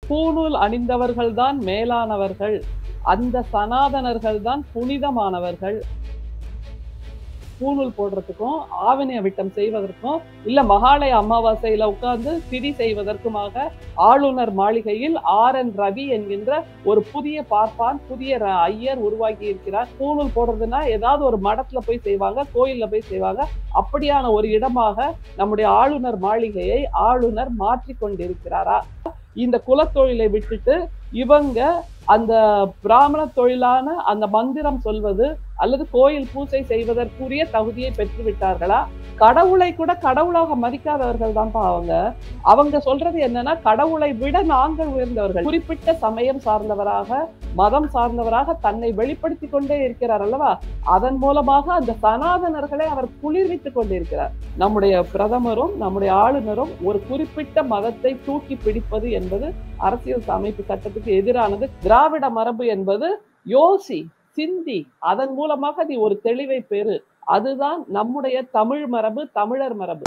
பூணூல் அணிந்தவர்கள் தான் மேலானவர்கள் அந்த சனாதனர்கள் தான் புனிதமானவர்கள் பூணூல் போடுறதுக்கும் ஆவணி விட்டம் செய்வதற்கும் இல்ல மகாலய அமாவாசையில உட்கார்ந்து திதி செய்வதற்குமாக ஆளுநர் மாளிகையில் ஆர் என் ரவி என்கின்ற ஒரு புதிய பார்ப்பான் புதிய ர- ஐயர் உருவாக்கி இருக்கிறார் பூணூல் போடுறதுன்னா ஏதாவது ஒரு மடத்துல போய் செய்வாங்க கோயில்ல போய் செய்வாங்க அப்படியான ஒரு இடமாக நம்முடைய ஆளுநர் மாளிகையை ஆளுநர் மாற்றி கொண்டிருக்கிறாரா இந்த குலத்தொழிலை விட்டுட்டு இவங்க அந்த பிராமண தொழிலான அந்த மந்திரம் சொல்வது அல்லது கோயில் பூஜை செய்வதற்குரிய தகுதியை பெற்று விட்டார்களா கடவுளை கூட கடவுளாக மதிக்காதவர்கள் தான்ப்பா அவங்க அவங்க சொல்றது என்னன்னா கடவுளை விட நாங்கள் உயர்ந்தவர்கள் குறிப்பிட்ட சமயம் சார்ந்தவராக மதம் சார்ந்தவராக தன்னை வெளிப்படுத்தி கொண்டே இருக்கிறார் அல்லவா அதன் மூலமாக அந்த சனாதனர்களை அவர் குளிர்வித்துக் கொண்டிருக்கிறார் நம்முடைய பிரதமரும் நம்முடைய ஆளுநரும் ஒரு குறிப்பிட்ட மதத்தை தூக்கி பிடிப்பது என்பது அரசியல் அமைப்பு சட்டத்துக்கு எதிரானது திராவிட மரபு என்பது யோசி சிந்தி அதன் மூலமாக நீ ஒரு தெளிவை பெறு அதுதான் நம்முடைய தமிழ் மரபு தமிழர் மரபு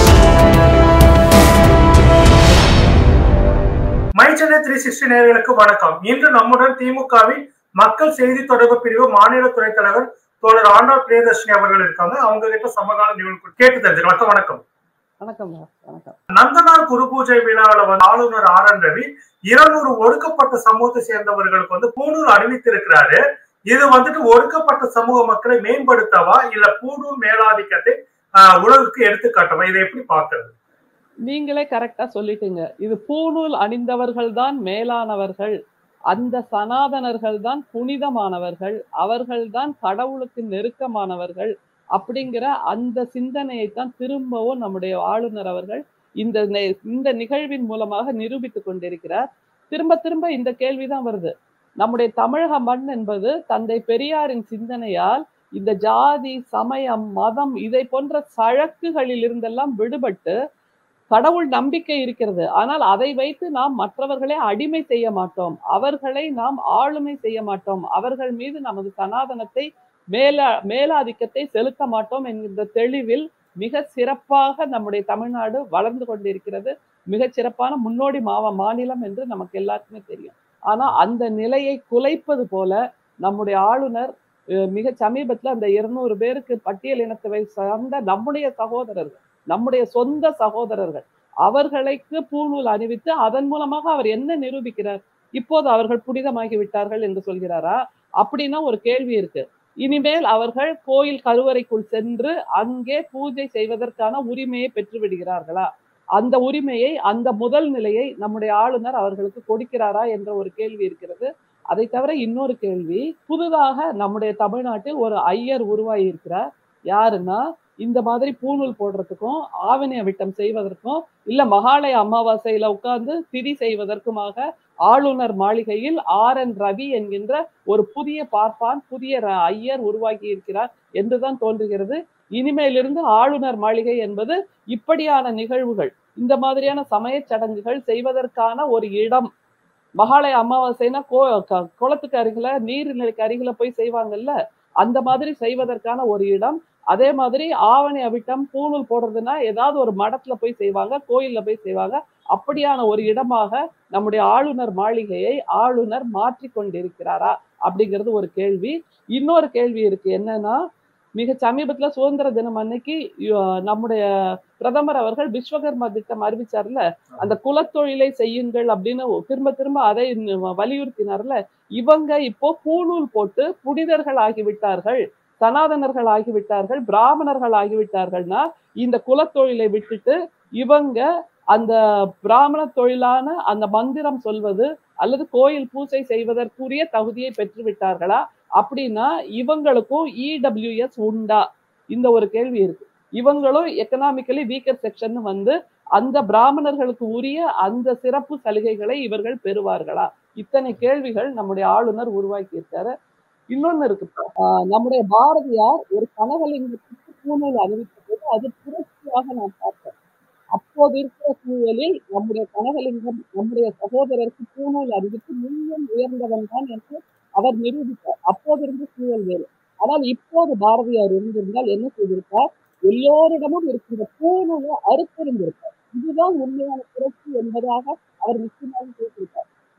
மை சென்னை த்ரீ சிக்ஸ்டி நேயர்களுக்கு வணக்கம் இன்று நம்முடன் திமுகவின் மக்கள் செய்தி தொடர்பு பிரிவு மாநில துணைத் தலைவர் தோழர் ஆண்டா பிரியதர்ஷினி அவர்கள் இருக்காங்க அவங்க கிட்ட சமகால நிகழ்வு கேட்டு தெரிஞ்சுக்கலாம் வணக்கம் வணக்கம் வணக்கம் நந்தனார் குரு பூஜை விழாவில் வந்து ஆளுநர் ஆர் என் ரவி இருநூறு ஒடுக்கப்பட்ட சமூகத்தை சேர்ந்தவர்களுக்கு வந்து பூணூல் அறிவித்திருக்கிறாரு இது வந்துட்டு ஒடுக்கப்பட்ட சமூக மக்களை மேம்படுத்தவா இல்ல பூணூல் மேலாதிக்கத்தை ஆஹ், உலகுக்கு எடுத்துக்காட்டவா இதை எப்படி பார்க்கிறது நீங்களே கரெக்டா சொல்லிட்டீங்க இது பூணூல் அணிந்தவர்கள் தான் மேலானவர்கள் அந்த சனாதனர்கள் தான் புனிதமானவர்கள் அவர்கள் தான் கடவுளுக்கு நெருக்கமானவர்கள் அப்படிங்கிற அந்த சிந்தனையை தான் திரும்பவும் நம்முடைய ஆளுநர் அவர்கள் இந்த நெ- இந்த நிகழ்வின் மூலமாக நிரூபித்துக் கொண்டிருக்கிறார் திரும்ப திரும்ப இந்த கேள்விதான் வருது நம்முடைய தமிழக மண் என்பது தந்தை பெரியாரின் சிந்தனையால் இந்த ஜாதி சமயம் மதம் இதை போன்ற சழக்குகளில் இருந்தெல்லாம் விடுபட்டு கடவுள் நம்பிக்கை இருக்கிறது ஆனால் அதை வைத்து நாம் மற்றவர்களை அடிமை செய்ய மாட்டோம் அவர்களை நாம் ஆளுமை செய்ய மாட்டோம் அவர்கள் மீது நமது சனாதனத்தை மேல மேலாதிக்கத்தை செலுத்த மாட்டோம் என்கின்ற தெளிவில் மிக சிறப்பாக நம்முடைய தமிழ்நாடு வளர்ந்து கொண்டிருக்கிறது மிகச் சிறப்பான முன்னோடி மாவ மாநிலம் என்று நமக்கு எல்லாருக்குமே தெரியும் ஆனா அந்த நிலையை குலைப்பது போல நம்முடைய ஆளுநர் அஹ், மிக சமீபத்துல அந்த இருநூறு பேருக்கு பட்டியல் இனத்தை சார்ந்த நம்முடைய சகோதரர்கள் நம்முடைய சொந்த சகோதரர்கள் அவர்களுக்கு பூணூல் அணிவித்து அதன் மூலமாக அவர் என்ன நிரூபிக்கிறார் இப்போது அவர்கள் புனிதமாகி விட்டார்கள் என்று சொல்கிறாரா அப்படின்னா ஒரு கேள்வி இருக்கு இனிமேல் அவர்கள் கோயில் கருவறைக்குள் சென்று அங்கே பூஜை செய்வதற்கான உரிமையை பெற்று விடுகிறார்களா அந்த உரிமையை அந்த முதல் நிலையை நம்முடைய ஆளுநர் அவர்களுக்கு கொடுக்கிறாரா என்ற ஒரு கேள்வி இருக்கிறது அதை தவிர இன்னொரு கேள்வி புதிதாக நம்முடைய தமிழ்நாட்டில் ஒரு ஐயர் உருவாகி இருக்கிறார் யாருன்னா இந்த மாதிரி பூணூல் போடுறதுக்கும் ஆவணி விட்டம் செய்வதற்கும் இல்ல மகாலய அமாவாசையில உட்கார்ந்து திதி செய்வதற்குமாக ஆளுநர் மாளிகையில் ஆர் என் ரவி என்கின்ற ஒரு புதிய பார்ப்பான் புதிய ர- ஐயர் உருவாகி இருக்கிறார் என்றுதான் தோன்றுகிறது இனிமேலிருந்து ஆளுநர் மாளிகை என்பது இப்படியான நிகழ்வுகள் இந்த மாதிரியான சமயச் சடங்குகள் செய்வதற்கான ஒரு இடம் மகாலய அமாவாசைனா கோ க- குளத்துக்கு அருகில நீர்நிலைக்கு அருகில போய் செய்வாங்கல்ல அந்த மாதிரி செய்வதற்கான ஒரு இடம் அதே மாதிரி ஆவணி அவிட்டம் பூணூல் போடுறதுன்னா ஏதாவது ஒரு மடத்துல போய் செய்வாங்க கோயில்ல போய் செய்வாங்க அப்படியான ஒரு இடமாக நம்முடைய ஆளுநர் மாளிகையை ஆளுநர் மாற்றி கொண்டிருக்கிறாரா அப்படிங்கிறது ஒரு கேள்வி இன்னொரு கேள்வி இருக்கு என்னன்னா மிக சமீபத்துல சுதந்திர தினம் அன்னைக்கு அஹ், நம்முடைய பிரதமர் அவர்கள் விஸ்வகர்மா திட்டம் அறிவிச்சார்ல அந்த குலத்தொழிலை செய்யுங்கள் அப்படின்னு திரும்ப திரும்ப அதை ந- வலியுறுத்தினார்ல இவங்க இப்போ பூணூல் போட்டு புனிதர்கள் ஆகிவிட்டார்கள் சனாதனர்கள் ஆகிவிட்டார்கள் பிராமணர்கள் ஆகிவிட்டார்கள்னா இந்த குலத்தொழிலை விட்டுட்டு இவங்க அந்த பிராமண தொழிலான அந்த மந்திரம் சொல்வது அல்லது கோயில் பூஜை செய்வதற்குரிய தகுதியை பெற்று விட்டார்களா அப்படின்னா இவங்களுக்கும் இடபிள்யூஎஸ் உண்டா இந்த ஒரு கேள்வி இருக்கு இவங்களும் எக்கனாமிக்கலி வீக்கர் செக்ஷன் வந்து அந்த பிராமணர்களுக்கு உரிய அந்த சிறப்பு சலுகைகளை இவர்கள் பெறுவார்களா இத்தனை கேள்விகள் நம்முடைய ஆளுநர் உருவாக்கி இருக்காரு இன்னொன்னு இருக்கு ஆஹ் நம்முடைய பாரதியார் ஒரு கனகலிங்கத்துக்கு பூணூல் அறிவித்த போது அது புரட்சியாக நான் பார்த்தேன் அப்போது இருக்கிற சூழலில் நம்முடைய கனகலிங்கம் நம்முடைய சகோதரருக்கு பூணூல் அறிவித்து மிகவும் உயர்ந்தவன் தான் என்று அவர் நிரூபித்தார் அப்போது இருந்த சூழல் வேறு ஆனால் இப்போது பாரதியார் இருந்திருந்தால் என்ன செய்திருப்பார் எல்லோரிடமும் இருக்கின்ற பூணூலை அறுத்திருந்திருப்பார் இதுதான் உண்மையான புரட்சி என்பதாக அவர் நிச்சயமாக பேசியிருப்பார்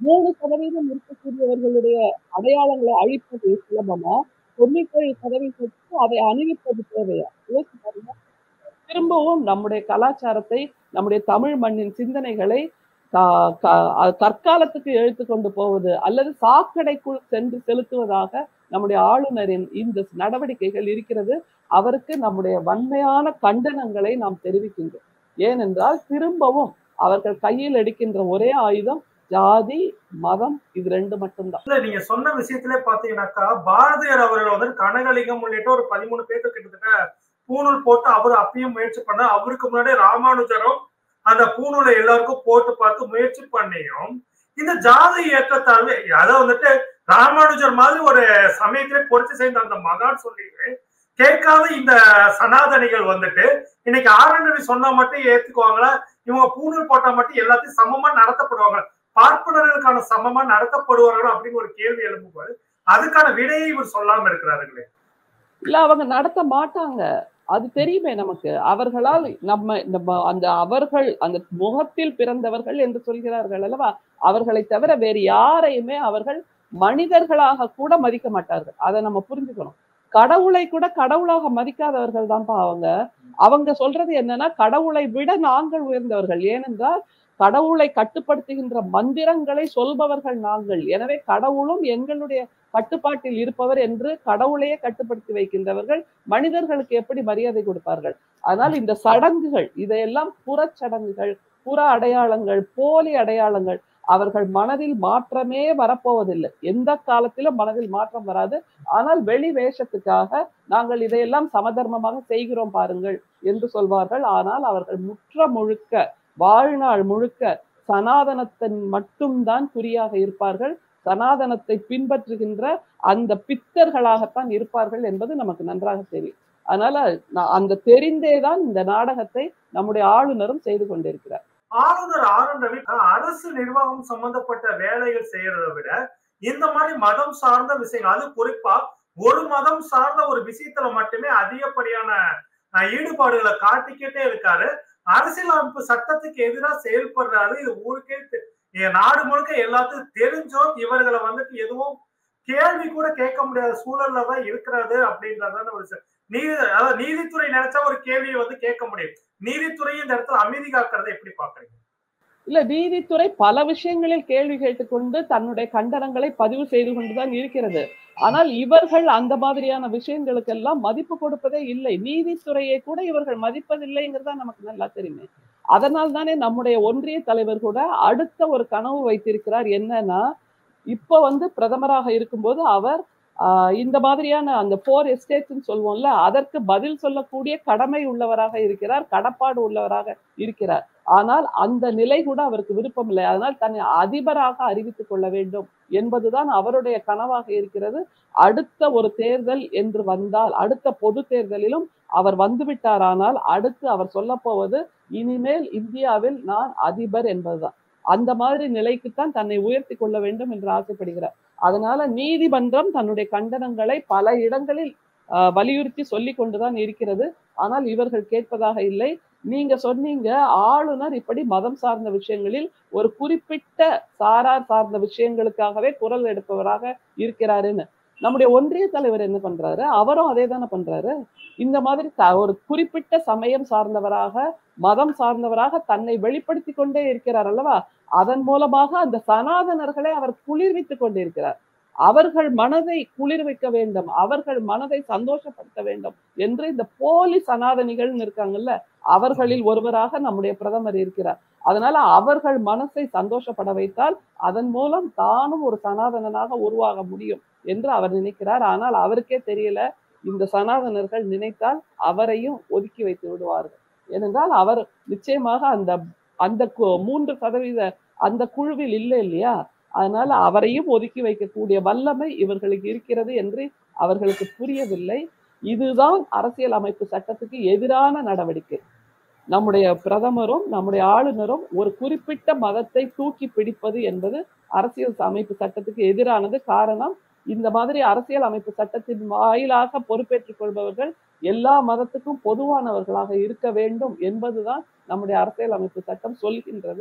மூணு சதவீதம் இருக்கக்கூடியவர்களுடைய அடையாளங்களை அழிப்பது சுலபமா தொண்ணூத்தேழு சதவீதத்துக்கு அதை அணிவிப்பது தேவையா யோசிச்சு பாருங்க திரும்பவும் நம்முடைய கலாச்சாரத்தை நம்முடைய தமிழ் மண்ணின் சிந்தனைகளை கா- கா- அ- கற்காலத்துக்கு இழுத்து கொண்டு போவது அல்லது சாக்கடைக்குள் சென்று செலுத்துவதாக நம்முடைய ஆளுநரின் இந்த நடவடிக்கைகள் இருக்கிறது அவருக்கு நம்முடைய வன்மையான கண்டனங்களை நாம் தெரிவிக்கின்றோம் ஏனென்றால் திரும்பவும் அவர்கள் கையில் எடுக்கின்ற ஒரே ஆயுதம் ஜாதி மதம் இது ரெண்டு மட்டும்தான் இல்ல நீங்க சொன்ன விஷயத்திலே பாத்தீங்கன்னாக்கா பாரதியார் அவர்கள் வந்து கனகலிங்கம் உள்ளிட்ட ஒரு பதிமூணு பேருக்கு கிட்டத்தட்ட பூணூல் போட்டு அவர் அப்பயும் முயற்சி பண்ண அவருக்கு முன்னாடி ராமானுஜரும் அந்த பூணூலை எல்லாருக்கும் போட்டு பார்த்து முயற்சி பண்ணியும் இந்த ஜாதி இயக்கத்தாலே அதாவது வந்துட்டு ராமானுஜர் மாதிரி ஒரு சமயத்திலே பொறுத்து செய்த அந்த மகான் சொல்லி கேட்காத இந்த சனாதனிகள் வந்துட்டு இன்னைக்கு ஆரண்டவி சொன்னா மட்டும் ஏத்துக்குவாங்களா இவங்க பூணூல் போட்டா மட்டும் எல்லாத்தையும் சமமா நடத்தப்படுவாங்களா பார்ப்பனர்களுக்கான சமமா நடத்தப்படுவார்கள் அப்படின்னு ஒரு கேள்வி எழும்பும்போது அதுக்கான விடையை இவர் சொல்லாம இருக்கிறார்களே இல்ல அவங்க நடத்த மாட்டாங்க அது தெரியுமே நமக்கு அவர்களால் நம்ம நம்ம அந்த அவர்கள் அந்த முகத்தில் பிறந்தவர்கள் என்று சொல்கிறார்கள் அல்லவா அவர்களை தவிர வேறு யாரையுமே அவர்கள் மனிதர்களாக கூட மதிக்க மாட்டார்கள் அதை நம்ம புரிஞ்சுக்கணும் கடவுளை கூட கடவுளாக மதிக்காதவர்கள் தான்ப்பா அவங்க அவங்க சொல்றது என்னன்னா கடவுளை விட நாங்கள் உயர்ந்தவர்கள் ஏனென்றால் கடவுளை கட்டுப்படுத்துகின்ற மந்திரங்களை சொல்பவர்கள் நாங்கள் எனவே கடவுளும் எங்களுடைய கட்டுப்பாட்டில் இருப்பவர் என்று கடவுளையே கட்டுப்படுத்தி வைக்கின்றவர்கள் மனிதர்களுக்கு எப்படி மரியாதை கொடுப்பார்கள் அதனால் இந்த சடங்குகள் இதையெல்லாம் புறச்சடங்குகள் புற அடையாளங்கள் போலி அடையாளங்கள் அவர்கள் மனதில் மாற்றமே வரப்போவதில்லை எந்த காலத்திலும் மனதில் மாற்றம் வராது ஆனால் வெளி வேஷத்துக்காக நாங்கள் இதையெல்லாம் சமதர்மமாக செய்கிறோம் பாருங்கள் என்று சொல்வார்கள் ஆனால் அவர்கள் முற்ற முழுக்க வாழ்நாள் முழுக்க சனாதனத்தின் மட்டும்தான் குறியாக இருப்பார்கள் சனாதனத்தை பின்பற்றுகின்ற அந்த பித்தர்களாகத்தான் இருப்பார்கள் என்பது நமக்கு நன்றாக தெரியும் அதனால நான் அந்த தெரிந்தேதான் இந்த நாடகத்தை நம்முடைய ஆளுநரும் செய்து கொண்டிருக்கிறார் ஆளுநர் ஆர் என் ரவி அரசு நிர்வாகம் சம்பந்தப்பட்ட வேலைகள் செய்யறதை விட இந்த மாதிரி மதம் சார்ந்த விஷயங்கள் அது குறிப்பா ஒரு மதம் சார்ந்த ஒரு விஷயத்துல மட்டுமே அதிகப்படியான அஹ், ஈடுபாடுகளை காட்டிக்கிட்டே இருக்காரு அரசியலமைப்பு சட்டத்துக்கு எதிராக செயல்படுறாரு இது ஊருக்கே தெ- எ- நாடு முழுக்க எல்லாத்துக்கும் தெரிஞ்சும் இவர்களை வந்துட்டு எதுவும் கேள்வி கூட கேட்க முடியாத சூழல்ல தான் இருக்கிறது அப்படின்றதான ஒரு ச- நீதி அதாவது நீதித்துறை நினைச்சா ஒரு கேள்வியை வந்து கேட்க முடியும் நீதித்துறை இந்த இடத்துல அமைதி காக்கிறதை எப்படி பாக்குறீங்க இல்ல நீதித்துறை பல விஷயங்களில் கேள்வி கேட்டுக்கொண்டு தன்னுடைய கண்டனங்களை பதிவு செய்து கொண்டுதான் இருக்கிறது ஆனால் இவர்கள் அந்த மாதிரியான விஷயங்களுக்கெல்லாம் மதிப்பு கொடுப்பதே இல்லை நீதித்துறையை கூட இவர்கள் மதிப்பதில்லைங்கிறதா நமக்கு நல்லா தெரியுமே அதனால் தானே நம்முடைய ஒன்றிய தலைவர் கூட அடுத்த ஒரு கனவு வைத்திருக்கிறார் என்னன்னா இப்ப வந்து பிரதமராக இருக்கும்போது அவர் ஆஹ், இந்த மாதிரியான அந்த போர் எஸ்டேட்ஸ் சொல்லுவோம்ல அதற்கு பதில் சொல்லக்கூடிய கடமை உள்ளவராக இருக்கிறார் கடப்பாடு உள்ளவராக இருக்கிறார் ஆனால் அந்த நிலை கூட அவருக்கு விருப்பம் இல்லை அதனால் தன்னை அதிபராக அறிவித்துக் கொள்ள வேண்டும் என்பதுதான் அவருடைய கனவாக இருக்கிறது அடுத்த ஒரு தேர்தல் என்று வந்தால் அடுத்த பொது தேர்தலிலும் அவர் வந்துவிட்டாரானால் அடுத்து அவர் சொல்ல போவது இனிமேல் இந்தியாவில் நான் அதிபர் என்பதுதான் அந்த மாதிரி நிலைக்குத்தான் தன்னை உயர்த்தி கொள்ள வேண்டும் என்று ஆசைப்படுகிறார் அதனால நீதிமன்றம் தன்னுடைய கண்டனங்களை பல இடங்களில் ஆஹ், வலியுறுத்தி சொல்லி கொண்டுதான் இருக்கிறது ஆனால் இவர்கள் கேட்பதாக இல்லை நீங்க சொன்னீங்க ஆளுநர் இப்படி மதம் சார்ந்த விஷயங்களில் ஒரு குறிப்பிட்ட சாரார் சார்ந்த விஷயங்களுக்காகவே குரல் எடுப்பவராக இருக்கிறாருன்னு நம்முடைய ஒன்றிய தலைவர் என்ன பண்றாரு அவரும் அதே தானே பண்றாரு இந்த மாதிரி த- ஒரு குறிப்பிட்ட சமயம் சார்ந்தவராக மதம் சார்ந்தவராக தன்னை வெளிப்படுத்தி கொண்டே இருக்கிறார் அல்லவா அதன் மூலமாக அந்த சனாதனர்களை அவர் குளிர்வித்துக் கொண்டிருக்கிறார் அவர்கள் மனதை குளிர்விக்க வேண்டும் அவர்கள் மனதை சந்தோஷப்படுத்த வேண்டும் என்று இந்த போலி சனாதனிகள்னு இருக்காங்கல்ல அவர்களில் ஒருவராக நம்முடைய பிரதமர் இருக்கிறார் அதனால அவர்கள் மனசை சந்தோஷப்பட வைத்தால் அதன் மூலம் தானும் ஒரு சனாதனனாக உருவாக முடியும் என்று அவர் நினைக்கிறார் ஆனால் அவருக்கே தெரியல இந்த சனாதனர்கள் நினைத்தால் அவரையும் ஒதுக்கி வைத்து விடுவார்கள் ஏனென்றால் அவர் நிச்சயமாக அந்த அந்த கு- மூன்று சதவீத அந்த குழுவில் இல்லை இல்லையா அதனால அவரையும் ஒதுக்கி வைக்கக்கூடிய வல்லமை இவர்களுக்கு இருக்கிறது என்று அவர்களுக்கு புரியவில்லை இதுதான் அரசியல் அமைப்பு சட்டத்துக்கு எதிரான நடவடிக்கை நம்முடைய பிரதமரும் நம்முடைய ஆளுநரும் ஒரு குறிப்பிட்ட மதத்தை தூக்கி பிடிப்பது என்பது அரசியல் அமைப்பு சட்டத்துக்கு எதிரானது காரணம் இந்த மாதிரி அரசியல் அமைப்பு சட்டத்தின் வாயிலாக பொறுப்பேற்றுக் கொள்பவர்கள் எல்லா மதத்துக்கும் பொதுவானவர்களாக இருக்க வேண்டும் என்பதுதான் நம்முடைய அரசியல் அமைப்பு சட்டம் சொல்கின்றது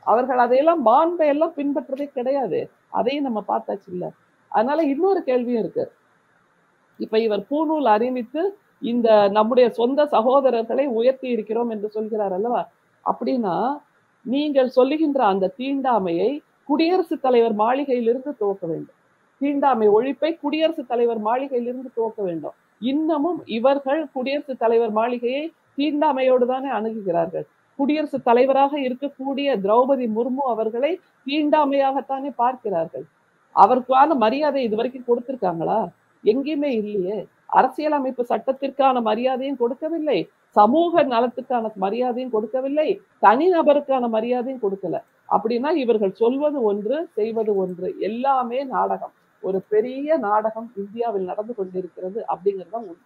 அவர்கள் அதையெல்லாம் மாண்பை எல்லாம் பின்பற்றதே கிடையாது அதையும் நம்ம பார்த்தாச்சு இல்ல அதனால இன்னொரு கேள்வியும் இருக்கு இப்ப இவர் பூநூல் அறிவித்து இந்த நம்முடைய சொந்த சகோதரர்களை உயர்த்தி இருக்கிறோம் என்று சொல்கிறார் அல்லவா அப்படின்னா நீங்கள் சொல்லுகின்ற அந்த தீண்டாமையை குடியரசுத் தலைவர் மாளிகையிலிருந்து துவக்க வேண்டும் தீண்டாமை ஒழிப்பை குடியரசுத் தலைவர் மாளிகையிலிருந்து துவக்க வேண்டும் இன்னமும் இவர்கள் குடியரசுத் தலைவர் மாளிகையை தீண்டாமையோடு தானே அணுகுகிறார்கள் குடியரசுத் தலைவராக இருக்கக்கூடிய திரௌபதி முர்மு அவர்களை தீண்டாமையாகத்தானே பார்க்கிறார்கள் அவருக்கான மரியாதை இது வரைக்கும் கொடுத்திருக்காங்களா எங்கேயுமே இல்லையே அரசியலமைப்பு சட்டத்திற்கான மரியாதையும் கொடுக்கவில்லை சமூக நலத்துக்கான மரியாதையும் கொடுக்கவில்லை தனிநபருக்கான மரியாதையும் கொடுக்கல அப்படின்னா இவர்கள் சொல்வது ஒன்று செய்வது ஒன்று எல்லாமே நாடகம் ஒரு பெரிய நாடகம் இந்தியாவில் நடந்து கொண்டிருக்கிறது அப்படிங்கிறது உண்மை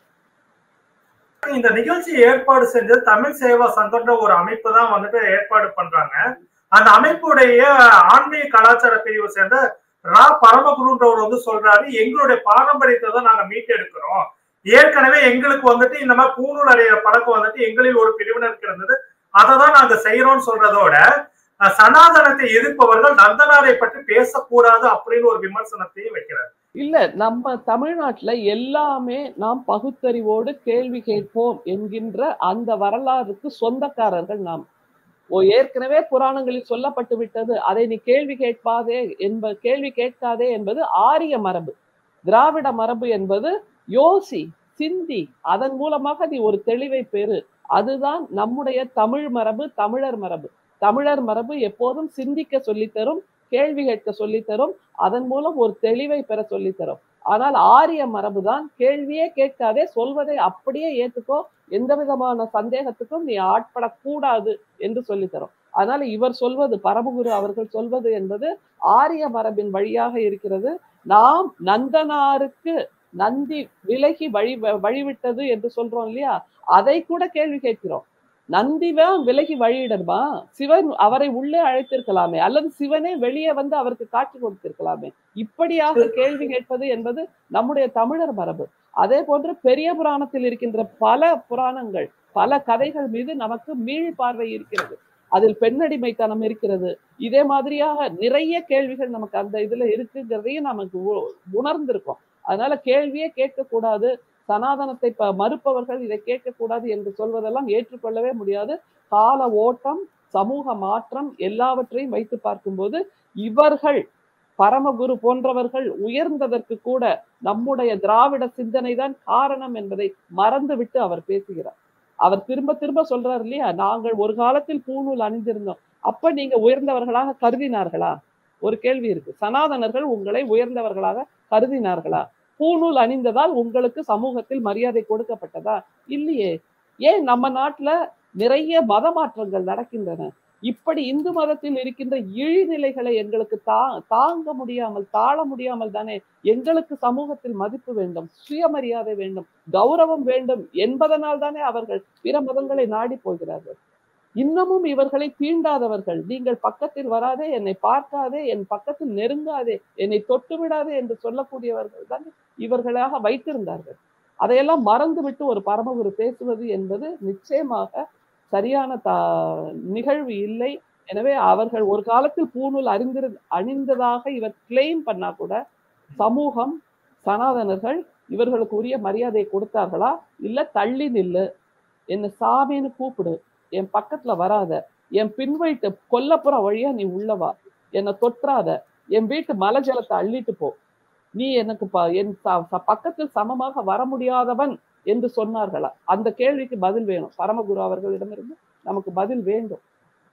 இந்த நிகழ்ச்சி ஏற்பாடு செஞ்சது தமிழ் சேவா சங்கம்ன்ற ஒரு அமைப்பு தான் வந்துட்டு ஏற்பாடு பண்றாங்க அந்த அமைப்புடைய ஆன்மீக கலாச்சார பிரிவை சேர்ந்த ரா பரமகுருன்றவர் வந்து சொல்றாரு எங்களுடைய பாரம்பரியத்தை தான் நாங்க மீட்டெடுக்கிறோம் ஏற்கனவே எங்களுக்கு வந்துட்டு இந்த மாதிரி பூணூல் அடையிற பழக்கம் வந்துட்டு எங்களில் ஒரு பிரிவினருக்கு இருந்தது அதை தான் நாங்க செய்யறோம்னு சொல்றதோட அஹ், சனாதனத்தை எதிர்ப்பவர்கள் நந்தனாரை பற்றி பேசக்கூடாது அப்படின்னு ஒரு விமர்சனத்தையும் வைக்கிறார் இல்ல நம்ம தமிழ்நாட்டுல எல்லாமே நாம் பகுத்தறிவோடு கேள்வி கேட்போம் என்கின்ற அந்த வரலாறுக்கு சொந்தக்காரர்கள் நாம் ஓ ஏற்கனவே புராணங்களில் சொல்லப்பட்டு விட்டது அதை நீ கேள்வி கேட்பாதே என்ப கேள்வி கேட்காதே என்பது ஆரிய மரபு திராவிட மரபு என்பது யோசி சிந்தி அதன் மூலமாக நீ ஒரு தெளிவை பெறு அதுதான் நம்முடைய தமிழ் மரபு தமிழர் மரபு தமிழர் மரபு எப்போதும் சிந்திக்க சொல்லித்தரும் கேள்வி கேட்க சொல்லித்தரும் அதன் மூலம் ஒரு தெளிவை பெற சொல்லித்தரும் ஆனால் ஆரிய மரபுதான் கேள்வியே கேட்காதே சொல்வதை அப்படியே ஏத்துக்கோ எந்த விதமான சந்தேகத்துக்கும் நீ ஆட்படக்கூடாது என்று சொல்லித்தரும் அதனால இவர் சொல்வது பரமகுரு அவர்கள் சொல்வது என்பது ஆரிய மரபின் வழியாக இருக்கிறது நாம் நந்தனாருக்கு நந்தி விலகி வழி வழிவிட்டது என்று சொல்றோம் இல்லையா அதை கூட கேள்வி கேட்கிறோம் நந்திதான் விலகி வழியிடணுமா சிவன் அவரை உள்ளே அழைத்திருக்கலாமே அல்லது சிவனே வெளியே வந்து அவருக்கு காட்சி கொடுத்திருக்கலாமே இப்படியாக கேள்வி கேட்பது என்பது நம்முடைய தமிழர் மரபு அதே போன்று பெரிய புராணத்தில் இருக்கின்ற பல புராணங்கள் பல கதைகள் மீது நமக்கு மீள் பார்வை இருக்கிறது அதில் பெண்ணடிமைத்தனம் இருக்கிறது இதே மாதிரியாக நிறைய கேள்விகள் நமக்கு அந்த இதுல இருக்குங்கிறதையும் நமக்கு உ- உணர்ந்திருக்கோம் அதனால கேள்வியே கேட்கக்கூடாது சனாதனத்தை ப- மறுப்பவர்கள் இதை கேட்கக்கூடாது என்று சொல்வதெல்லாம் ஏற்றுக்கொள்ளவே முடியாது கால ஓட்டம் சமூக மாற்றம் எல்லாவற்றையும் வைத்து பார்க்கும்போது இவர்கள் பரமகுரு போன்றவர்கள் உயர்ந்ததற்கு கூட நம்முடைய திராவிட சிந்தனை தான் காரணம் என்பதை மறந்துவிட்டு அவர் பேசுகிறார் அவர் திரும்ப திரும்ப சொல்றார் இல்லையா நாங்கள் ஒரு காலத்தில் பூணூல் அணிந்திருந்தோம் அப்ப நீங்க உயர்ந்தவர்களாக கருதினார்களா ஒரு கேள்வி இருக்கு சனாதனர்கள் உங்களை உயர்ந்தவர்களாக கருதினார்களா பூணூல் அணிந்ததால் உங்களுக்கு சமூகத்தில் மரியாதை கொடுக்கப்பட்டதா இல்லையே ஏன் நம்ம நாட்டுல நிறைய மத மாற்றங்கள் நடக்கின்றன இப்படி இந்து மதத்தில் இருக்கின்ற இழிநிலைகளை எங்களுக்கு தா தாங்க முடியாமல் தாழ முடியாமல் தானே எங்களுக்கு சமூகத்தில் மதிப்பு வேண்டும் சுயமரியாதை வேண்டும் கௌரவம் வேண்டும் என்பதனால் தானே அவர்கள் பிற மதங்களை நாடி போகிறார்கள் இன்னமும் இவர்களை தீண்டாதவர்கள் நீங்கள் பக்கத்தில் வராதே என்னை பார்க்காதே என் பக்கத்தில் நெருங்காதே என்னை தொட்டு விடாதே என்று சொல்லக்கூடியவர்கள் தான் இவர்களாக வைத்திருந்தார்கள் அதையெல்லாம் மறந்துவிட்டு ஒரு பரமகுரு பேசுவது என்பது நிச்சயமாக சரியான த நிகழ்வு இல்லை எனவே அவர்கள் ஒரு காலத்தில் பூணூல் அறிந்திரு அணிந்ததாக இவர் கிளைம் பண்ணா கூட சமூகம் சனாதனர்கள் இவர்களுக்கு உரிய மரியாதையை கொடுத்தார்களா இல்ல தள்ளி நில்லு என்ன சாமின்னு கூப்பிடு என் பக்கத்துல வராத என் பின் வீட்டு கொல்லப்புற வழியா நீ உள்ளவா என்னை தொற்றாத என் வீட்டு மலை ஜலத்தை அள்ளிட்டு போ நீ எனக்கு ப- என் ச- ச- பக்கத்தில் சமமாக வர முடியாதவன் என்று சொன்னார்களா அந்த கேள்விக்கு பதில் வேணும் பரமகுரு அவர்களிடமிருந்து நமக்கு பதில் வேண்டும்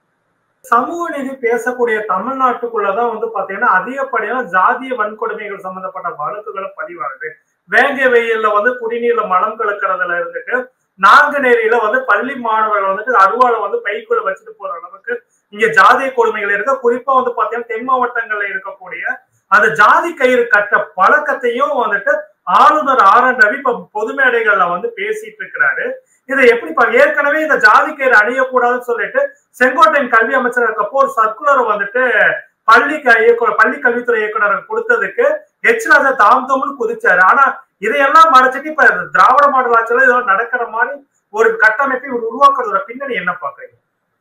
சமூக நீதி பேசக்கூடிய தமிழ்நாட்டுக்குள்ளதான் வந்து பாத்தீங்கன்னா அதிகப்படியான ஜாதிய வன்கொடுமைகள் சம்பந்தப்பட்ட வழக்குகளை பதிவாகுது வேங்கை வெயில்ல வந்து குடிநீர்ல மலம் கலக்கிறதுல இருந்துட்டு நாங்குநேரியில வந்து பள்ளி மாணவர்கள் வந்துட்டு அருவாளை வந்து பைக்குள்ள வச்சுட்டு போற அளவுக்கு இங்க ஜாதிய கொடுமைகள் இருக்கு குறிப்பா வந்து பாத்தீங்கன்னா தென் மாவட்டங்கள்ல இருக்கக்கூடிய அந்த ஜாதி கயிறு கட்ட பழக்கத்தையும் வந்துட்டு ஆளுநர் ஆர் என் ரவி இப்ப பொது மேடைகள்ல வந்து பேசிட்டு இருக்கிறாரு இதை எப்படி பா- ஏற்கனவே இந்த ஜாதி கயிறு அணியக்கூடாதுன்னு சொல்லிட்டு செங்கோட்டையன் கல்வி அமைச்சர் இருக்கப்போ ஒரு சர்க்குலர் வந்துட்டு பள்ளி க- இயக்குனர் பள்ளி கல்வித்துறை இயக்குனர் கொடுத்ததுக்கு எச் ராஜா தாம் தோம்னு குதிச்சாரு ஆனா இதையெல்லாம் மறைச்சிட்டு இப்ப திராவிட மாடல் ஆட்சியில இதெல்லாம் நடக்கிற மாதிரி ஒரு கட்டமைப்பை இவர் உருவாக்குறதோட பின்னணி என்ன பாக்குறீங்க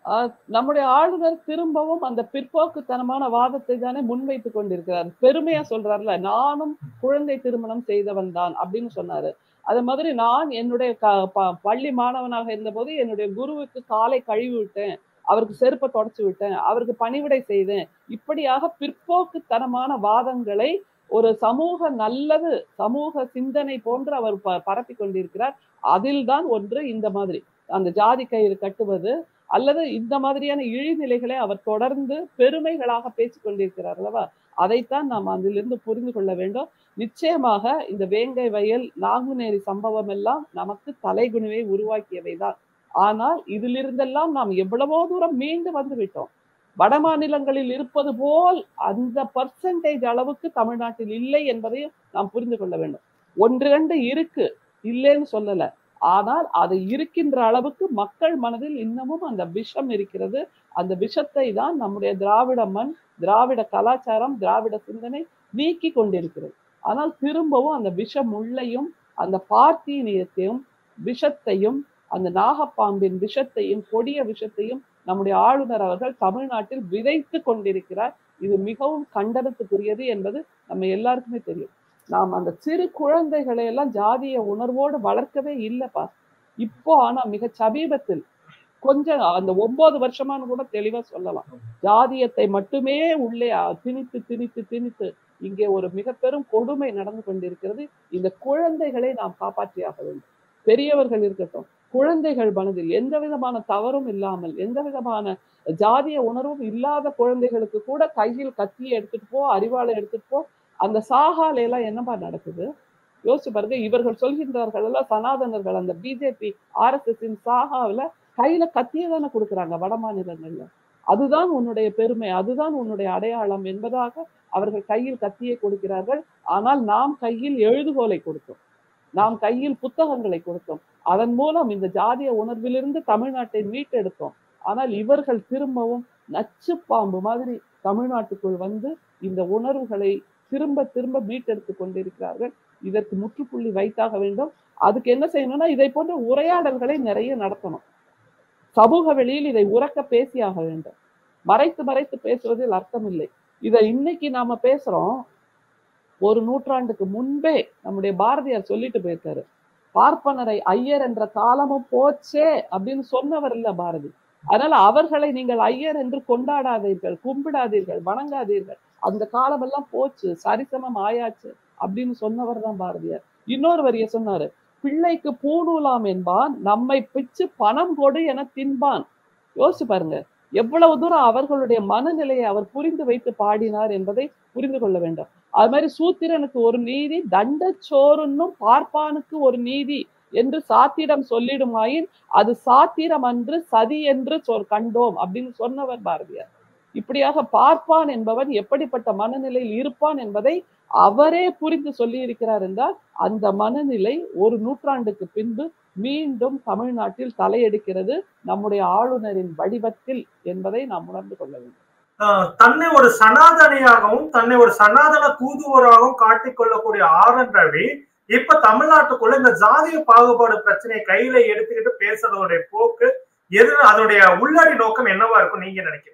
ஆஹ் நம்முடைய ஆளுநர் திரும்பவும் அந்த பிற்போக்குத்தனமான வாதத்தை தானே முன்வைத்துக் கொண்டிருக்கிறார் பெருமையா சொல்றாருல நானும் குழந்தை திருமணம் செய்தவன் தான் அப்படின்னு சொன்னாரு அது மாதிரி நான் என்னுடைய க- ப- பள்ளி மாணவனாக இருந்தபோது என்னுடைய குருவுக்கு காலை கழுவி விட்டேன் அவருக்கு செருப்பை தொடச்சு விட்டேன் அவருக்கு பணிவிடை செய்தேன் இப்படியாக பிற்போக்குத்தனமான வாதங்களை ஒரு சமூக நல்லது சமூக சிந்தனை போன்று அவர் ப- பரப்பி கொண்டிருக்கிறார் அதில்தான் ஒன்று இந்த மாதிரி அந்த ஜாதி கயிறு கட்டுவது அல்லது இந்த மாதிரியான இழிநிலைகளை அவர் தொடர்ந்து பெருமைகளாக பேசிக் கொண்டிருக்கிறார் அல்லவா அதைத்தான் நாம் அதிலிருந்து புரிந்து கொள்ள வேண்டும் நிச்சயமாக இந்த வேங்கை வயல் நாங்குநேரி சம்பவம் எல்லாம் நமக்கு தலைகுனிவை உருவாக்கியவைதான் ஆனால் இதிலிருந்தெல்லாம் நாம் எவ்வளவோ தூரம் மீண்டு வந்து விட்டோம் வட மாநிலங்களில் இருப்பது போல் அந்த பர்சன்டேஜ் அளவுக்கு தமிழ்நாட்டில் இல்லை என்பதையும் நாம் புரிந்து கொள்ள வேண்டும் ஒன்று ரெண்டு இருக்கு இல்லைன்னு சொல்லல ஆனால் அது இருக்கின்ற அளவுக்கு மக்கள் மனதில் இன்னமும் அந்த விஷம் இருக்கிறது அந்த விஷத்தை தான் நம்முடைய திராவிட மண் திராவிட கலாச்சாரம் திராவிட சிந்தனை நீக்கி கொண்டிருக்கிறது ஆனால் திரும்பவும் அந்த விஷ முள்ளையும் அந்த பார்த்தீனியத்தையும் விஷத்தையும் அந்த நாகப்பாம்பின் விஷத்தையும் கொடிய விஷத்தையும் நம்முடைய ஆளுநர் அவர்கள் தமிழ்நாட்டில் விதைத்து கொண்டிருக்கிறார் இது மிகவும் கண்டனத்துக்குரியது என்பது நம்ம எல்லாருக்குமே தெரியும் நாம் அந்த சிறு குழந்தைகளை எல்லாம் ஜாதிய உணர்வோடு வளர்க்கவே இல்லைப்பா இப்போ ஆனா மிக சமீபத்தில் கொஞ்சம் அந்த ஒன்பது வருஷமானு கூட தெளிவா சொல்லலாம் ஜாதியத்தை மட்டுமே உள்ளே அ- திணித்து திணித்து திணித்து இங்கே ஒரு மிக பெரும் கொடுமை நடந்து கொண்டிருக்கிறது இந்த குழந்தைகளை நாம் காப்பாற்றியாக வேண்டும் பெரியவர்கள் இருக்கட்டும் குழந்தைகள் மனதில் எந்த விதமான தவறும் இல்லாமல் எந்த விதமான ஜாதிய உணர்வும் இல்லாத குழந்தைகளுக்கு கூட கையில் கத்தியை எடுத்துட்டு போ அறிவாளை எடுத்துட்டு போ அந்த சாகால எல்லாம் என்னப்பா நடக்குது யோசிச்சு பாருங்க இவர்கள் சொல்கின்றார்கள் எல்லாம் சனாதனர்கள் அந்த பிஜேபி ஆர்எஸ்எஸ் சாகாவில கையில கத்தியை தானே கொடுக்குறாங்க வட மாநிலங்கள்ல அதுதான் உன்னுடைய பெருமை அதுதான் உன்னுடைய அடையாளம் என்பதாக அவர்கள் கையில் கத்தியை கொடுக்கிறார்கள் ஆனால் நாம் கையில் எழுதுகோலை கொடுத்தோம் நாம் கையில் புத்தகங்களை கொடுத்தோம் அதன் மூலம் இந்த ஜாதிய உணர்விலிருந்து தமிழ்நாட்டை மீட்டெடுத்தோம் ஆனால் இவர்கள் திரும்பவும் நச்சு பாம்பு மாதிரி தமிழ்நாட்டுக்குள் வந்து இந்த உணர்வுகளை திரும்ப திரும்ப மீட்டெடுத்து கொண்டிருக்கிறார்கள் இதற்கு முற்றுப்புள்ளி வைத்தாக வேண்டும் அதுக்கு என்ன செய்யணும்னா இதை போன்ற உரையாடல்களை நிறைய நடத்தணும் சமூக வெளியில் இதை உறக்க பேசியாக வேண்டும் மறைத்து மறைத்து பேசுவதில் அர்த்தம் இல்லை இதை இன்னைக்கு நாம பேசுறோம் ஒரு நூற்றாண்டுக்கு முன்பே நம்முடைய பாரதியார் சொல்லிட்டு போயிருக்காரு பார்ப்பனரை ஐயர் என்ற காலமும் போச்சே அப்படின்னு சொன்னவர் இல்ல பாரதி அதனால அவர்களை நீங்கள் ஐயர் என்று கொண்டாடாதீர்கள் கும்பிடாதீர்கள் வணங்காதீர்கள் அந்த காலமெல்லாம் போச்சு சரிசமம் ஆயாச்சு அப்படின்னு சொன்னவர் தான் பாரதியார் இன்னொரு வரிய சொன்னாரு பிள்ளைக்கு பூணூலாம் என்பான் நம்மை பிச்சு பணம் கொடு என தின்பான் யோசிச்சு பாருங்க எவ்வளவு தூரம் அவர்களுடைய மனநிலையை அவர் புரிந்து வைத்து பாடினார் என்பதை புரிந்து கொள்ள வேண்டும் அது மாதிரி சூத்திரனுக்கு ஒரு நீதி தண்டச்சோறுன்னும் பார்ப்பானுக்கு ஒரு நீதி என்று சாத்திரம் சொல்லிடுமாயின் அது சாத்திரம் அன்று சதி என்று சொல் கண்டோம் அப்படின்னு சொன்னவர் பாரதியார் இப்படியாக பார்ப்பான் என்பவன் எப்படிப்பட்ட மனநிலையில் இருப்பான் என்பதை அவரே புரிந்து சொல்லி இருக்கிறார் என்றால் அந்த மனநிலை ஒரு நூற்றாண்டுக்கு பின்பு மீண்டும் தமிழ்நாட்டில் தலையெடுக்கிறது நம்முடைய ஆளுநரின் வடிவத்தில் என்பதை நாம் உணர்ந்து கொள்ள வேண்டும் ஆஹ் தன்னை ஒரு சனாதனியாகவும் தன்னை ஒரு சனாதன தூதுவராகவும் காட்டிக் கொள்ளக்கூடிய ஆர் என் ரவி இப்ப தமிழ்நாட்டுக்குள்ள இந்த ஜாதிய பாகுபாடு பிரச்சனையை கையில எடுத்துக்கிட்டு பேசுறதோடைய போக்கு எது அதனுடைய உள்ளடி நோக்கம் என்னவா இருக்கும் நீங்க நினைக்கிறீங்க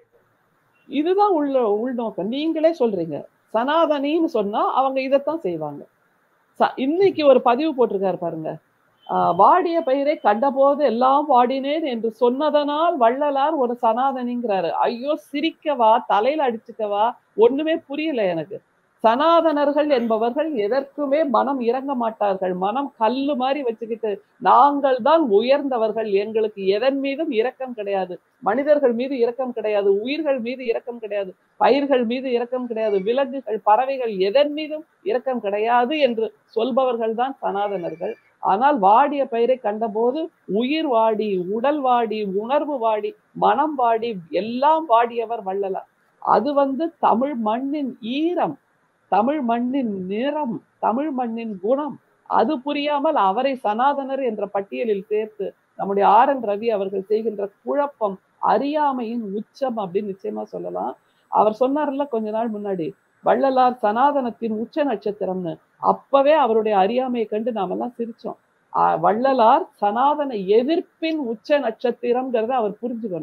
இதுதான் உள்ள உள்நோக்கம் நீங்களே சொல்றீங்க சனாதனின்னு சொன்னா அவங்க இதைத்தான் செய்வாங்க ச- இன்னைக்கு ஒரு பதிவு போட்டிருக்காரு பாருங்க ஆஹ் வாடிய பயிரை கண்டபோது எல்லாம் வாடினேன் என்று சொன்னதனால் வள்ளலார் ஒரு சனாதனிங்கிறாரு ஐயோ சிரிக்கவா தலையில அடிச்சுக்கவா ஒண்ணுமே புரியல எனக்கு சனாதனர்கள் என்பவர்கள் எதற்குமே மனம் இறங்க மாட்டார்கள் மனம் கல்லு மாதிரி வச்சுக்கிட்டு நாங்கள் தான் உயர்ந்தவர்கள் எங்களுக்கு எதன் மீதும் இரக்கம் கிடையாது மனிதர்கள் மீது இரக்கம் கிடையாது உயிர்கள் மீது இரக்கம் கிடையாது பயிர்கள் மீது இரக்கம் கிடையாது விலங்குகள் பறவைகள் எதன் மீதும் இரக்கம் கிடையாது என்று சொல்பவர்கள் தான் சனாதனர்கள் ஆனால் வாடிய பயிரை கண்டபோது உயிர் வாடி உடல் வாடி உணர்வு வாடி மனம் வாடி எல்லாம் வாடியவர் வள்ளலார் அது வந்து தமிழ் மண்ணின் ஈரம் தமிழ் மண்ணின் நிறம் தமிழ் மண்ணின் குணம் அது புரியாமல் அவரை சனாதனர் என்ற பட்டியலில் சேர்த்து நம்முடைய ஆர் என் ரவி அவர்கள் செய்கின்ற குழப்பம் அறியாமையின் உச்சம் அப்படின்னு நிச்சயமா சொல்லலாம் அவர் சொன்னார்ல கொஞ்ச நாள் முன்னாடி வள்ளலார் சனாதனத்தின் உச்ச நட்சத்திரம்னு அப்பவே அவருடைய அறியாமையை கண்டு நாமெல்லாம் சிரிச்சோம் ஆஹ் வள்ளலார் சனாதன எதிர்ப்பின் உச்ச நட்சத்திரம்ங்கிறத அவர் புரிஞ்சுக்கணும்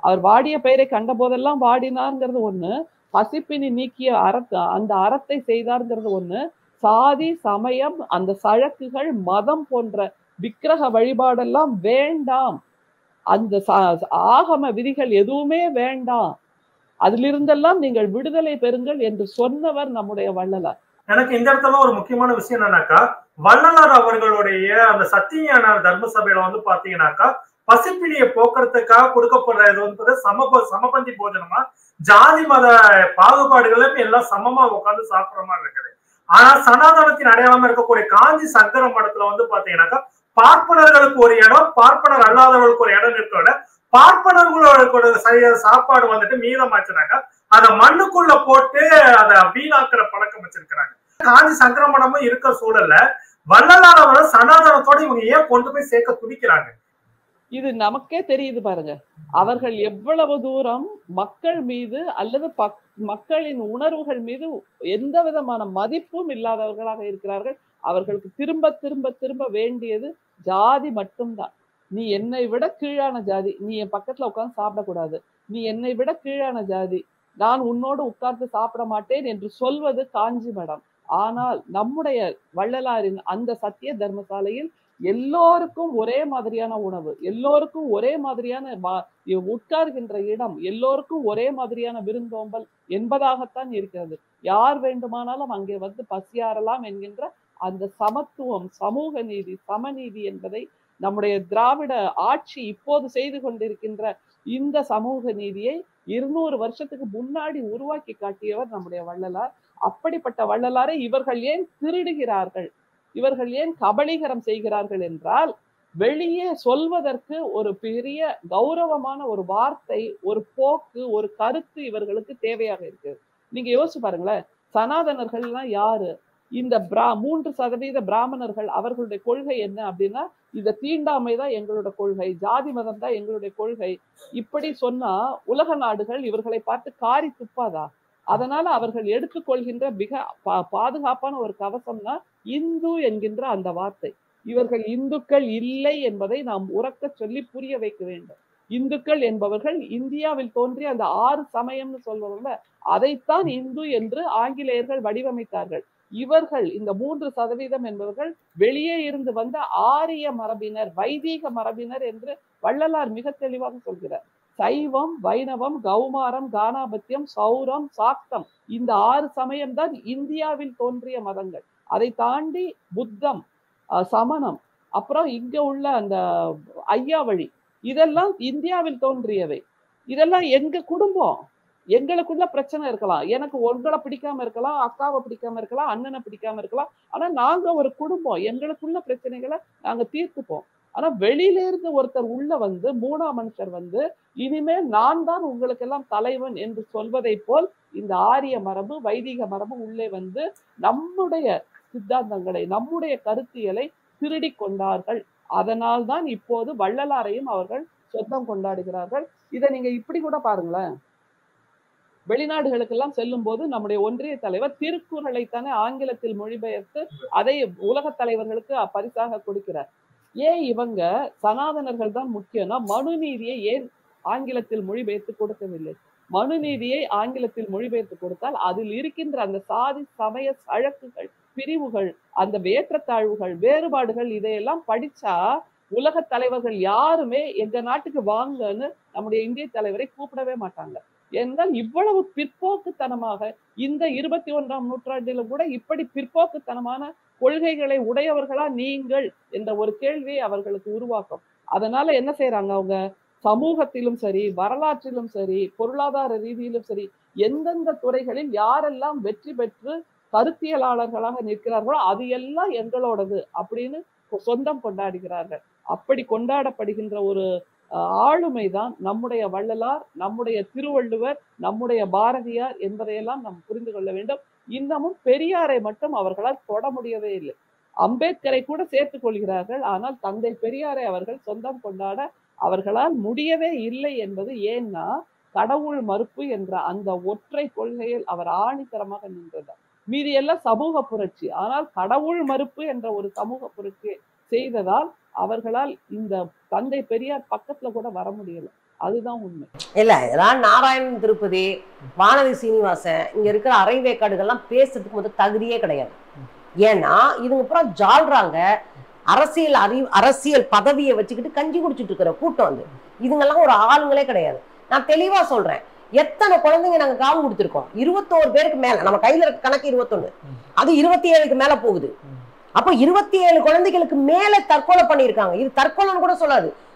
அவர் வாடிய பெயரை கண்ட போதெல்லாம் வாடினார்ங்கிறது ஒண்ணு பசிப்பினி நீக்கிய அறத் அந்த அறத்தை செய்தார்ங்கிறது ஒண்ணு சாதி சமயம் அந்த சழக்குகள் மதம் போன்ற விக்கிரக வழிபாடெல்லாம் வேண்டாம் அந்த ச- ஆகம விதிகள் எதுவுமே வேண்டாம் அதிலிருந்தெல்லாம் நீங்கள் விடுதலை பெறுங்கள் என்று சொன்னவர் நம்முடைய வள்ளலார் எனக்கு இந்த இடத்துல ஒரு முக்கியமான விஷயம் என்னன்னாக்கா வள்ளலார் அவர்களுடைய அந்த சத்தியஞான தர்ம சபையில வந்து பாத்தீங்கன்னாக்கா பசிப்பிணியை போக்குறதுக்காக கொடுக்கப்படுற இது வந்து சம சமபந்தி போஜனமா ஜாதி மத பாகுபாடுகளும் எல்லாம் சமமா உட்கார்ந்து சாப்பிடுற மாதிரி இருக்குது ஆனா சனாதனத்தின் அடையாளமா இருக்கக்கூடிய காஞ்சி சங்கர மடத்துல வந்து பாத்தீங்கன்னாக்கா பார்ப்பனர்களுக்கு ஒரு இடம் பார்ப்பனர் அல்லாதவர்களுக்கு ஒரு இடம் இருக்க விட பார்ப்பனர்களோட செய்ய சாப்பாடு வந்துட்டு மீதமாச்சுனாக்கா அதை மண்ணுக்குள்ள போட்டு அதை வீணாக்குற பழக்கம் வச்சிருக்கிறாங்க காஞ்சி சங்கரமணமும் இருக்க சூழல்ல வள்ளலார் அவரை சனாதனத்தோட இவங்க ஏன் கொண்டு போய் சேர்க்க துடிக்கிறாங்க இது நமக்கே தெரியுது பாருங்க அவர்கள் எவ்வளவு தூரம் மக்கள் மீது அல்லது பக்- மக்களின் உணர்வுகள் மீது எந்த விதமான மதிப்பும் இல்லாதவர்களாக இருக்கிறார்கள் அவர்களுக்கு திரும்ப திரும்ப திரும்ப வேண்டியது ஜாதி மட்டும்தான் நீ என்னை விட கீழான ஜாதி நீ என் பக்கத்துல உட்கார்ந்து சாப்பிடக்கூடாது நீ என்னை விட கீழான ஜாதி நான் உன்னோடு உட்கார்ந்து சாப்பிட மாட்டேன் என்று சொல்வது காஞ்சி மடம் ஆனால் நம்முடைய வள்ளலாரின் அந்த சத்திய தர்மசாலையில் எல்லோருக்கும் ஒரே மாதிரியான உணவு எல்லோருக்கும் ஒரே மாதிரியான வா- இ- உட்கார்கின்ற இடம் எல்லோருக்கும் ஒரே மாதிரியான விருந்தோம்பல் என்பதாகத்தான் இருக்கிறது யார் வேண்டுமானாலும் அங்கே வந்து பசியாறலாம் என்கின்ற அந்த சமத்துவம் சமூக நீதி சமநீதி என்பதை நம்முடைய திராவிட ஆட்சி இப்போது செய்து கொண்டிருக்கின்ற இந்த சமூக நீதியை இருநூறு வருஷத்துக்கு முன்னாடி உருவாக்கி காட்டியவர் நம்முடைய வள்ளலார் அப்படிப்பட்ட வள்ளலாரை இவர்கள் ஏன் திருடுகிறார்கள் இவர்கள் ஏன் கபளீகரம் செய்கிறார்கள் என்றால் வெளியே சொல்வதற்கு ஒரு பெரிய கௌரவமான ஒரு வார்த்தை ஒரு போக்கு ஒரு கருத்து இவர்களுக்கு தேவையாக இருக்கு நீங்க யோசிச்சு பாருங்களேன் சனாதனர்கள்லாம் யாரு இந்த பிரா மூன்று சதவீத பிராமணர்கள் அவர்களுடைய கொள்கை என்ன அப்படின்னா இந்த தீண்டாமை தான் எங்களோட கொள்கை ஜாதி மதம் தான் எங்களுடைய கொள்கை இப்படி சொன்னா உலக நாடுகள் இவர்களை பார்த்து காரி துப்பாதா அதனால அவர்கள் எடுத்துக்கொள்கின்ற மிக பா- பாதுகாப்பான ஒரு கவசம்னா இந்து என்கின்ற அந்த வார்த்தை இவர்கள் இந்துக்கள் இல்லை என்பதை நாம் உறக்க சொல்லி புரிய வைக்க வேண்டும் இந்துக்கள் என்பவர்கள் இந்தியாவில் தோன்றிய அந்த ஆறு சமயம்னு சொல்றவங்க அதைத்தான் இந்து என்று ஆங்கிலேயர்கள் வடிவமைத்தார்கள் இவர்கள் இந்த மூன்று சதவீதம் என்பவர்கள் வெளியே இருந்து வந்த ஆரிய மரபினர் வைதீக மரபினர் என்று வள்ளலார் மிக தெளிவாக சொல்கிறார் சைவம் வைணவம் கௌமாரம் கானாபத்தியம் சௌரம் சாக்தம் இந்த ஆறு சமயம் தான் இந்தியாவில் தோன்றிய மதங்கள் அதை தாண்டி புத்தம் அஹ், சமணம் அப்புறம் இங்க உள்ள அந்த ஐயா வழி இதெல்லாம் இந்தியாவில் தோன்றியவை இதெல்லாம் எங்க குடும்பம் எங்களுக்குள்ள பிரச்சனை இருக்கலாம் எனக்கு உங்களை பிடிக்காம இருக்கலாம் அக்காவை பிடிக்காம இருக்கலாம் அண்ணனை பிடிக்காம இருக்கலாம் ஆனா நாங்க ஒரு குடும்பம் எங்களுக்குள்ள பிரச்சனைகளை நாங்க தீர்த்துப்போம் ஆனா வெளியில இருந்து ஒருத்தர் உள்ள வந்து மூணா மனுஷர் வந்து இனிமேல் நான் தான் உங்களுக்கெல்லாம் தலைவன் என்று சொல்வதை போல் இந்த ஆரிய மரபு வைதிக மரபு உள்ளே வந்து நம்முடைய சித்தாந்தங்களை நம்முடைய கருத்தியலை திருடி கொண்டார்கள் அதனால் தான் இப்போது வள்ளலாரையும் அவர்கள் சொந்தம் கொண்டாடுகிறார்கள் இதை நீங்க இப்படி கூட பாருங்களேன் வெளிநாடுகளுக்கெல்லாம் செல்லும் போது நம்முடைய ஒன்றிய தலைவர் திருக்குறளைத்தானே ஆங்கிலத்தில் மொழிபெயர்த்து அதை உலக தலைவர்களுக்கு பரிசாக கொடுக்கிறார் ஏன் இவங்க சனாதனர்கள் தான் முக்கியம்னா மனுநீதியை ஏன் ஆங்கிலத்தில் மொழிபெயர்த்து கொடுக்கவில்லை மனுநீதியை ஆங்கிலத்தில் மொழிபெயர்த்து கொடுத்தால் அதில் இருக்கின்ற அந்த சாதி சமய சழக்குகள் பிரிவுகள் அந்த ஏற்றத்தாழ்வுகள் வேறுபாடுகள் இதையெல்லாம் படிச்சா உலக தலைவர்கள் யாருமே எங்க நாட்டுக்கு வாங்கன்னு நம்முடைய இந்திய தலைவரை கூப்பிடவே மாட்டாங்க என்றால் இவ்வளவு பிற்போக்குத்தனமாக இந்த இருபத்தி ஒன்றாம் நூற்றாண்டிலும் கூட இப்படி பிற்போக்குத்தனமான கொள்கைகளை உடையவர்களா நீங்கள் என்ற ஒரு கேள்வியை அவர்களுக்கு உருவாக்கும் அதனால என்ன செய்யறாங்க அவங்க சமூகத்திலும் சரி வரலாற்றிலும் சரி பொருளாதார ரீதியிலும் சரி எந்தெந்த துறைகளில் யாரெல்லாம் வெற்றி பெற்று கருத்தியலாளர்களாக நிற்கிறார்களோ அது எல்லாம் எங்களோடது அப்படின்னு சொந்தம் கொண்டாடுகிறார்கள் அப்படி கொண்டாடப்படுகின்ற ஒரு ஆளுமைதான் நம்முடைய வள்ளலார் நம்முடைய திருவள்ளுவர் நம்முடைய பாரதியார் என்பதையெல்லாம் நாம் புரிந்து கொள்ள வேண்டும் இன்னமும் பெரியாரை மட்டும் அவர்களால் தொட முடியவே இல்லை அம்பேத்கரை கூட சேர்த்துக் கொள்கிறார்கள் ஆனால் தந்தை பெரியாரை அவர்கள் சொந்தம் கொண்டாட அவர்களால் முடியவே இல்லை என்பது ஏன்னா கடவுள் மறுப்பு என்ற அந்த ஒற்றை கொள்கையில் அவர் ஆணித்தரமாக நின்றார் மீதி எல்லாம் சமூக புரட்சி ஆனால் கடவுள் மறுப்பு என்ற ஒரு சமூக புரட்சியை செய்ததால் அவர்களால் இந்த தந்தை பெரியார் பக்கத்துல கூட வர முடியல அதுதான் உண்மை இல்ல இதெல்லாம் நாராயணன் திருப்பதி வானதி சீனிவாசன் இங்க இருக்கிற அரைவேக்காடுகள்லாம் பேசுறதுக்கு முதல் தகுதியே கிடையாது ஏன்னா இதுங்க அப்புறம் ஜால்றாங்க அரசியல் அறி அரசியல் பதவியை வச்சுக்கிட்டு கஞ்சி குடிச்சிட்டு இருக்கிற கூட்டம் வந்து இதுங்கெல்லாம் ஒரு ஆளுங்களே கிடையாது நான் தெளிவா சொல்றேன் எத்தனை குழந்தைங்க நாங்க காவு கொடுத்துருக்கோம் இருபத்தோரு பேருக்கு மேல நம்ம கையில இருக்க கணக்கு இருபத்தொன்னு அது இருபத்தி ஏழுக்கு மேல போகுது அப்போ இருபத்தி ஏழு குழந்தைகளுக்கு மேல தற்கொலை பண்ணியிருக்காங்க இது தற்கொலைன்னு கூட சொல்லாது